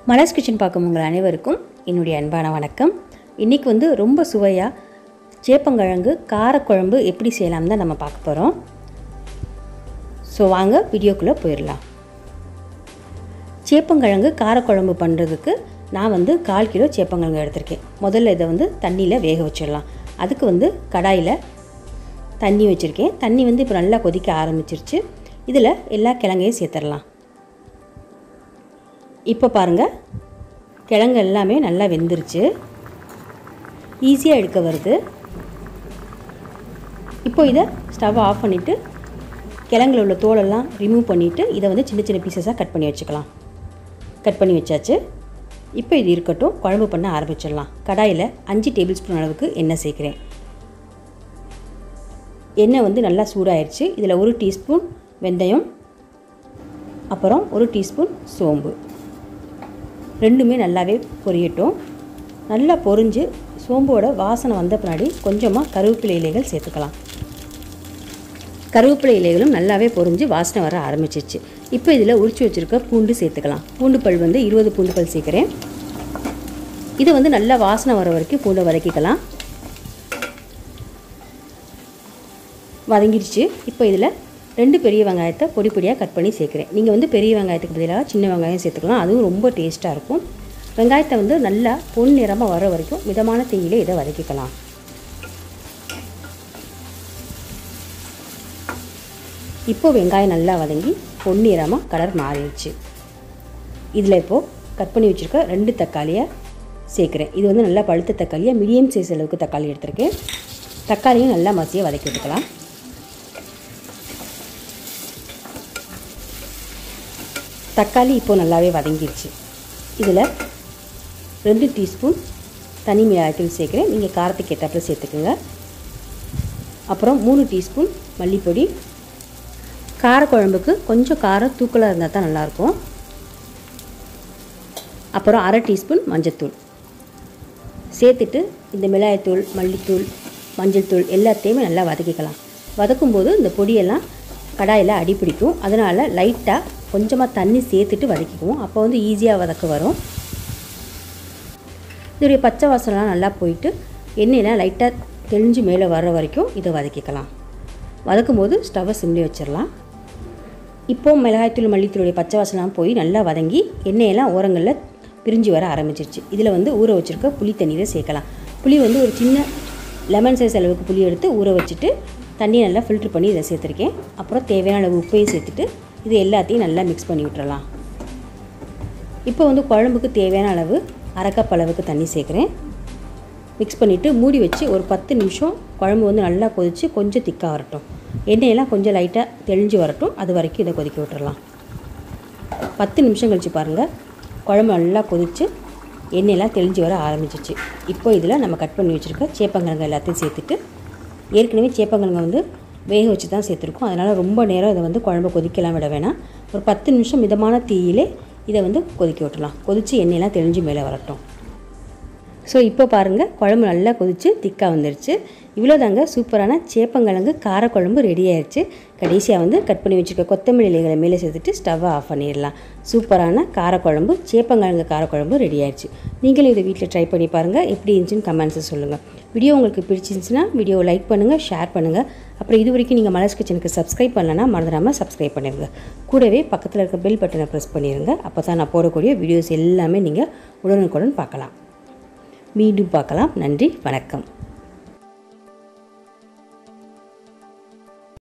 மலர்ஸ் kitchen பார்க்கும் உங்கள் அனைவருக்கும் என்னுடைய அன்பான வணக்கம் இன்றைக்கி வந்து ரொம்ப சுவையாக சேப்பங்கிழங்கு காரக்குழம்பு எப்படி செய்யலாம் தான் நம்ம பார்க்க போகிறோம் ஸோ வாங்க வீடியோக்குள்ளே போயிடலாம் சேப்பங்கிழங்கு காரக்குழம்பு பண்ணுறதுக்கு நான் வந்து கால் கிலோ சேப்பங்கிழங்கு எடுத்திருக்கேன் முதல்ல இதை வந்து தண்ணியில் வேக வச்சிடலாம் அதுக்கு வந்து கடாயில் தண்ணி வச்சுருக்கேன் தண்ணி வந்து இப்போ நல்லா கொதிக்க ஆரம்பிச்சிருச்சு இதில் எல்லா கிழங்கையும் சேர்த்துடலாம் இப்போ பாருங்கள் கிழங்கு எல்லாமே நல்லா வெந்துருச்சு ஈஸியாக எடுக்க வருது இப்போ இதை ஸ்டவ் ஆஃப் பண்ணிவிட்டு கிழங்குல உள்ள தோலெல்லாம் ரிமூவ் பண்ணிவிட்டு இதை வந்து சின்ன சின்ன பீசஸாக கட் பண்ணி வச்சுக்கலாம் கட் பண்ணி வச்சாச்சு இப்போ இது இருக்கட்டும் குழம்பு பண்ண ஆரம்பிச்சிடலாம் கடாயில் அஞ்சு டேபிள் ஸ்பூன் அளவுக்கு எண்ணெய் சேர்க்குறேன் எண்ணெய் வந்து நல்லா சூடாயிருச்சு இதில் ஒரு டீஸ்பூன் வெந்தயம் அப்புறம் ஒரு டீஸ்பூன் சோம்பு ரெண்டுமே நல்லாவே பொரியட்டும் நல்லா பொரிஞ்சு சோம்போட வாசனை வந்த பின்னாடி கொஞ்சமாக கருவேப்பிலை இலைகள் சேர்த்துக்கலாம் கருவேப்பிலை இலைகளும் நல்லாவே பொரிஞ்சு வாசனை வர ஆரம்பிச்சிச்சு இப்போ இதில் உரிச்சு வச்சுருக்க பூண்டு சேர்த்துக்கலாம் பூண்டு பல் வந்து இருபது பூண்டு பல் சேர்க்குறேன் இதை வந்து நல்லா வாசனை வர வரைக்கும் பூண்டை வதக்கிக்கலாம் வதங்கிடுச்சு இப்போ இதில் ரெண்டு பெரிய வெங்காயத்தை பொடி பொடியாக கட் பண்ணி சேர்க்குறேன் நீங்கள் வந்து பெரிய வெங்காயத்துக்கு பதிலாக சின்ன வெங்காயம் சேர்த்துக்கலாம் அதுவும் ரொம்ப டேஸ்ட்டாக இருக்கும் வெங்காயத்தை வந்து நல்லா பொன் நிறமாக வர வரைக்கும் மிதமான தீயில இதை வதக்கிக்கலாம் இப்போ வெங்காயம் நல்லா வதங்கி பொன்னிறமாக கலர் மாறிடுச்சு இதில் இப்போது கட் பண்ணி வச்சுருக்க ரெண்டு தக்காளியை சேர்க்குறேன் இது வந்து நல்லா பழுத்த தக்காளியாக மீடியம் சைஸ் அளவுக்கு தக்காளி எடுத்திருக்கேன் தக்காளியும் நல்லா மசியாக வதக்கி விட்டுக்கலாம் தக்காளி இப்போது நல்லாவே வதங்கிடுச்சு இதில் ரெண்டு டீஸ்பூன் தனி மிளகாய்த்தூள் சேர்க்குறேன் நீங்கள் காரத்துக்கு ஏற்றாப்புல சேர்த்துக்குங்க அப்புறம் மூணு டீஸ்பூன் மல்லிப்பொடி காரக்குழம்புக்கு கொஞ்சம் காரம் தூக்கலாக இருந்தால் தான் நல்லாயிருக்கும் அப்புறம் அரை டீஸ்பூன் மஞ்சத்தூள் சேர்த்துட்டு இந்த மிளகாய்த்தூள் மல்லித்தூள் மஞ்சள் தூள் எல்லாத்தையுமே நல்லா வதக்கிக்கலாம் வதக்கும்போது இந்த பொடியெல்லாம் கடாயில் அடி பிடிக்கும் அதனால் லைட்டாக கொஞ்சமாக தண்ணி சேர்த்துட்டு வதக்கிக்குவோம் அப்போ வந்து ஈஸியாக வதக்க வரும் இதோடைய பச்சை வாசனைலாம் நல்லா போயிட்டு எண்ணெயெலாம் லைட்டாக தெளிஞ்சு மேலே வர்ற வரைக்கும் இதை வதக்கிக்கலாம் வதக்கும் போது ஸ்டவ்வை சிம்லி வச்சிடலாம் இப்போ மிளகாய்த்தூள் மல்லித்தூளுடைய பச்சை வாசனைலாம் போய் நல்லா வதங்கி எண்ணெயெல்லாம் ஓரங்களில் பிரிஞ்சு வர ஆரம்பிச்சிருச்சு இதில் வந்து ஊற வச்சுருக்க புளி தண்ணீரை சேர்க்கலாம் புளி வந்து ஒரு சின்ன லெமன் சைஸ் அளவுக்கு புளி எடுத்து ஊற வச்சுட்டு தண்ணியை நல்லா ஃபில்ட்ரு பண்ணி இதை சேர்த்துருக்கேன் அப்புறம் தேவையான அளவு உப்பையும் சேர்த்துட்டு இது எல்லாத்தையும் நல்லா மிக்ஸ் பண்ணி விட்டுறலாம் இப்போ வந்து குழம்புக்கு தேவையான அளவு அரை கப் அளவுக்கு தண்ணி சேர்க்குறேன் மிக்ஸ் பண்ணிவிட்டு மூடி வச்சு ஒரு பத்து நிமிஷம் குழம்பு வந்து நல்லா கொதித்து கொஞ்சம் திக்காக வரட்டும் எண்ணெயெல்லாம் கொஞ்சம் லைட்டாக தெளிஞ்சு வரட்டும் அது வரைக்கும் இதை கொதிக்க விட்டுறலாம் பத்து நிமிஷம் கழித்து பாருங்கள் குழம்பு நல்லா கொதித்து எண்ணெயெல்லாம் தெளிஞ்சு வர ஆரம்பிச்சிச்சு இப்போ இதில் நம்ம கட் பண்ணி வச்சுருக்க சேப்பங்கிழங்கு எல்லாத்தையும் சேர்த்துட்டு ஏற்கனவே சேப்பங்கிழங்கு வந்து வேக வச்சு தான் சேர்த்துருக்கோம் அதனால் ரொம்ப நேரம் இதை வந்து குழம்பு கொதிக்கலாம் விட வேணாம் ஒரு பத்து நிமிஷம் மிதமான தீயிலே இதை வந்து கொதிக்க விட்டுலாம் கொதித்து எண்ணெயெல்லாம் தெளிஞ்சு மேலே வரட்டும் ஸோ இப்போ பாருங்கள் குழம்பு நல்லா கொதித்து திக்காக வந்துருச்சு இவ்வளோதாங்க சூப்பரான சேப்பங்கிழங்கு காரக்குழம்பு ரெடி ஆயிடுச்சு கடைசியாக வந்து கட் பண்ணி வச்சுருக்க கொத்தமல்லி இலைகளை மேலே சேர்த்துட்டு ஸ்டவ்வை ஆஃப் பண்ணிடலாம் சூப்பரான காரக்குழம்பு சேப்பங்கிழங்கு காரக்குழம்பு ரெடி ஆயிடுச்சு நீங்களும் இதை வீட்டில் ட்ரை பண்ணி பாருங்கள் எப்படி இருந்துச்சுன்னு கமெண்ட்ஸை சொல்லுங்கள் வீடியோ உங்களுக்கு பிடிச்சிருந்துச்சுன்னா வீடியோவை லைக் பண்ணுங்கள் ஷேர் பண்ணுங்கள் அப்புறம் இது வரைக்கும் நீங்கள் மலர்ஸ் கிச்சனுக்கு சப்ஸ்கிரைப் பண்ணலன்னா மறந்துடாமல் சப்ஸ்கிரைப் பண்ணிடுங்க கூடவே பக்கத்தில் இருக்க பெல் பட்டனை ப்ரெஸ் பண்ணிடுங்க அப்போ தான் நான் போடக்கூடிய வீடியோஸ் எல்லாமே நீங்கள் உடனுக்குடன் பார்க்கலாம் மீண்டும் பார்க்கலாம் நன்றி வணக்கம்